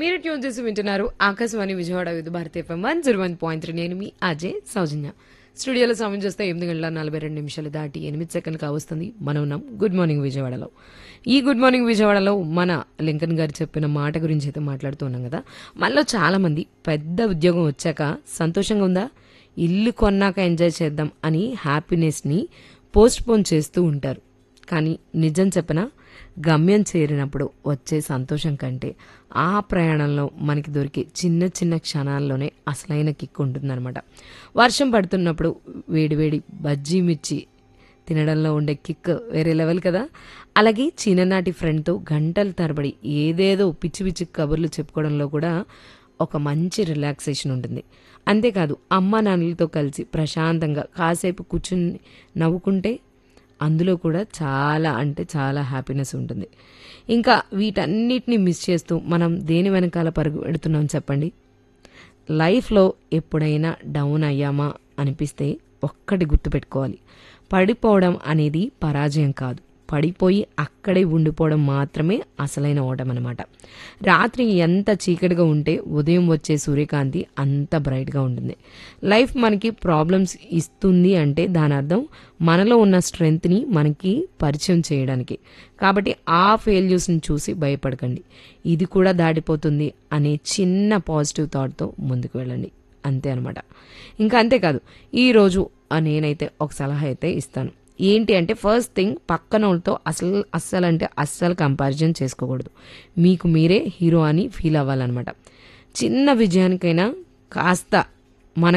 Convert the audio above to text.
మీరు ట్యూన్ చేసి వింటున్నారు Akashvani Vijayawada Vividh Bharati FM one zero one point three నేను మీ అజయ్ సౌజన్య స్టూడియోలో సమయం చూస్తే ఎనిమిది గంటల నలభై రెండు నిమిషాలు దాటి ఎనిమిది సెకండ్లు కావస్తుంది మనం ఉన్నాం గుడ్ మార్నింగ్ విజయవాడలో ఈ గుడ్ మార్నింగ్ విజయవాడలో మన లింకన్ గారు చెప్పిన మాట గురించి అయితే మాట్లాడుతున్నాం కదా మనలో చాలామంది పెద్ద ఉద్యోగం వచ్చాక సంతోషంగా ఉందా ఇల్లు కొన్నాక ఎంజాయ్ చేద్దాం అని హ్యాపీనెస్ని పోస్ట్ పోన్ చేస్తూ ఉంటారు కానీ నిజం చెప్పనా గమ్యం చేరినప్పుడు వచ్చే సంతోషం కంటే ఆ ప్రయాణంలో మనకి దొరికే చిన్న చిన్న క్షణాల్లోనే అసలైన కిక్ ఉంటుందన్నమాట వర్షం పడుతున్నప్పుడు వేడివేడి బజ్జీ మిర్చి తినడంలో ఉండే కిక్ వేరే లెవెల్ కదా అలాగే చిన్ననాటి ఫ్రెండ్తో గంటల తరబడి ఏదేదో పిచ్చి పిచ్చి కబుర్లు చెప్పుకోవడంలో కూడా ఒక మంచి రిలాక్సేషన్ ఉంటుంది అంతేకాదు అమ్మ నాన్నలతో కలిసి ప్రశాంతంగా కాసేపు కూర్చుని నవ్వుకుంటే అందులో కూడా చాలా అంటే చాలా హ్యాపీనెస్ ఉంటుంది ఇంకా వీటన్నిటిని మిస్ చేస్తూ మనం దేని వెనకాల పరుగు పెడుతున్నాం చెప్పండి లైఫ్లో ఎప్పుడైనా డౌన్ అయ్యామా అనిపిస్తే ఒక్కటి గుర్తుపెట్టుకోవాలి పడిపోవడం అనేది పరాజయం కాదు పడిపోయి అక్కడే ఉండిపోవడం మాత్రమే అసలైన ఓటం అనమాట రాత్రి ఎంత చీకటిగా ఉంటే ఉదయం వచ్చే సూర్యకాంతి అంత బ్రైట్గా ఉంటుంది లైఫ్ మనకి ప్రాబ్లమ్స్ ఇస్తుంది అంటే దాని అర్థం మనలో ఉన్న స్ట్రెంగ్త్ని మనకి పరిచయం చేయడానికి కాబట్టి ఆ ఫెయిల్యూస్ని చూసి భయపడకండి ఇది కూడా దాటిపోతుంది అనే చిన్న పాజిటివ్ థాట్తో ముందుకు వెళ్ళండి అంతే అనమాట ఇంకా అంతేకాదు ఈరోజు నేనైతే ఒక సలహా అయితే ఇస్తాను ఏంటి అంటే ఫస్ట్ థింగ్ పక్కన వాళ్ళతో అసలు అస్సలు అంటే అస్సలు కంపారిజన్ చేసుకోకూడదు మీకు మీరే హీరో అని ఫీల్ అవ్వాలన్నమాట చిన్న విజయానికైనా కాస్త